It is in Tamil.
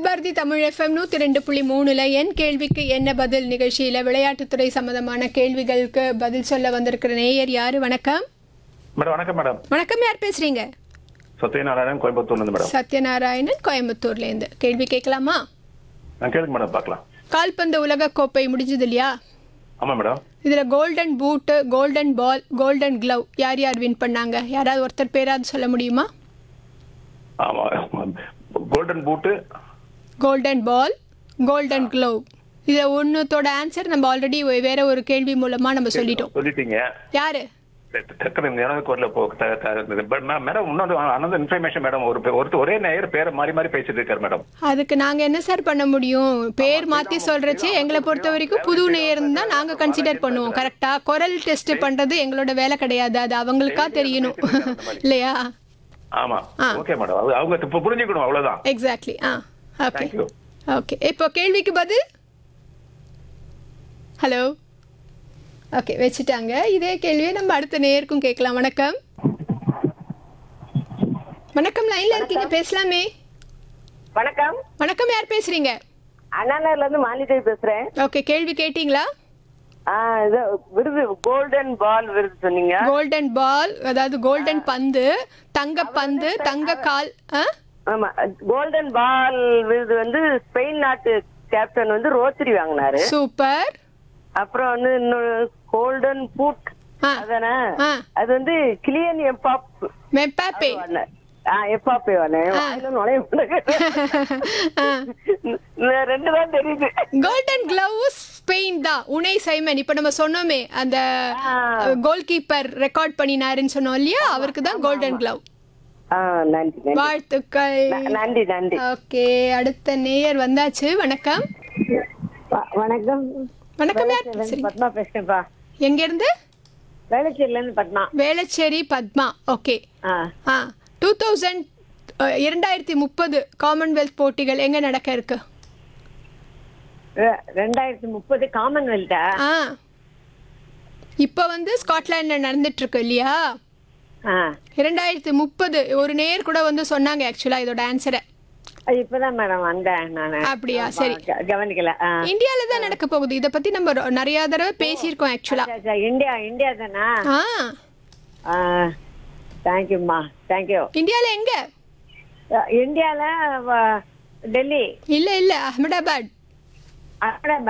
பாரதி தமிழ் எஃப்எம் நூற்றி ரெண்டு புள்ளி மூணுல என் கேள்விக்கு என்ன பதில் நிகழ்ச்சியில் விளையாட்டுத்துறை சம்பந்தமான கேள்விகளுக்கு பதில் சொல்ல வந்திருக்கிற நேயர் யாரு வணக்கம் மேடம் வணக்கம் மேடம் வணக்கம் யார் பேசுறீங்க சத்யநாராயணன் கோயம்புத்தூர்லேருந்து மேடம் சத்யநாராயணன் கோயம்புத்தூர்லேருந்து கேள்வி கேட்கலாமா நான் கேளுங்க மேடம் பார்க்கலாம் கால்பந்து உலக கோப்பை முடிஞ்சது இல்லையா ஆமாம் மேடம் இதில் கோல்டன் பூட்டு கோல்டன் பால் கோல்டன் க்ளவ் யார் யார் வின் பண்ணாங்க யாராவது ஒருத்தர் பேராவது சொல்ல முடியுமா ஆமாம் கோல்டன் பூட்டு கோல்டன் பால் கோல்டன் க்ளவ் இதை ஒன்றுத்தோட ஆன்சர் நம்ம ஆல்ரெடி வேற ஒரு கேள்வி மூலமாக நம்ம சொல்லிட்டோம் சொல்லிட்டீங்க யாரு டக்குனு இந்த எனக்கு வரல போ பட் நான் மேடம் இன்னொரு அனந்த இன்ஃபர்மேஷன் மேடம் ஒரு பே- ஒருத்தர் ஒரே நேயர் பேரை மாறி மாறி பேசிட்டு இருக்காரு மேடம் அதுக்கு நாங்க என்ன சார் பண்ண முடியும் பேர் மாத்தி சொல்றச்சே எங்களை பொறுத்த வரைக்கும் புது நேயர்னு தான் நாங்க கன்சிடர் பண்ணுவோம் கரெக்டா குரல் டெஸ்ட் பண்றது எங்களோட வேலை கிடையாது அது அவங்களுக்கா தெரியணும் இல்லையா ஆமா ஓகே மேடம் அது அவங்க இப்போ புரிஞ்சுக்கணும் அவ்வளவுதான் exactly ah okay thank you okay இப்போ கேள்விக்கு பதில் ஹலோ ஓகே வச்சுட்டாங்க இதே கேள்வியை நம்ம அடுத்த நேயருக்கும் கேட்கலாம் வணக்கம் வணக்கம் லைன்ல இருக்கீங்க பேசலாமே வணக்கம் வணக்கம் யார் பேசுறீங்க அண்ணாநகர்ல இருந்து மாலிதேவி பேசுறேன் ஓகே கேள்வி கேட்டிங்களா ஆ, இது விருது கோல்டன் பால் விருது சொன்னீங்க கோல்டன் பால் அதாவது கோல்டன் பந்து தங்க பந்து தங்க கால் ஆ? ஆமா கோல்டன் பால் விருது வந்து ஸ்பெயின் நாட்டு கேப்டன் வந்து ரோத்திரி வாங்கினாரு சூப்பர் அப்புறம் வந்து இன்னொரு கோல்டன் பூட் ஆ. அதானே ஆ. அது வந்து கிளியன் எம்பாப் மெப்பாப்பே ஆ எப்பாப்பே வானேன் வாயில நுழைய ஆ. இந்த ரெண்டு தான் தெரியுது கோல்டன் கிளவ் ஸ்பெயின் தான் உனை சைமன் இப்ப நம்ம சொன்னோமே அந்த கோல் கீப்பர் ரெக்கார்ட் பண்ணினாருன்னு சொன்னோம் இல்லையா அவருக்கு தான் கோல்டன் கிளவ் ஆ நன்றி நன்றி வாழ்த்துக்கள் ந- நன்றி நன்றி ஓகே அடுத்த நேயர் வந்தாச்சு வணக்கம் வ- வணக்கம் வணக்கம் யார் வேளச்சேரியில இருந்து பேசுறீங்க பத்மா பேசுறேன்ப்பா எங்க இருந்து வேளச்சேரியில இருந்து Padma Velachery Padma okay ah ah two thousand இரண்டாயிரத்தி முப்பது காமன்வெல்த் போட்டிகள் எங்க நடக்க இருக்கு ரெ- ரெண்டாயிரத்தி முப்பது காமன்வெல்த்தா ஆ இப்போ வந்து ஸ்காட்லாண்ட்ல நடந்துட்டு இருக்கு இல்லையா ஆ இரண்டாயிரத்தி முப்பது ஒரு நேர் கூட வந்து சொன்னாங்க ஆக்சுவலா இதோட ஆன்சரை அது இப்பதான் மேடம் வந்தேன் நானு அப்படியா சரி க- கவனிக்கல ஆ இந்தியால தான் நடக்க போகுது இத பத்தி நம்ம ரொ- நிறைய தடவை பேசியிருக்கோம் ஆக்சுவலா சரி, சரி, இந்தியா இந்தியா தானா ஆ ஆ தேங்க்யூம்மா தேங்க்யூ இந்தியால எங்க இந்தியால வ- டெல்லி இல்ல இல்ல அஹமதாபாத் அஹமதாபாத்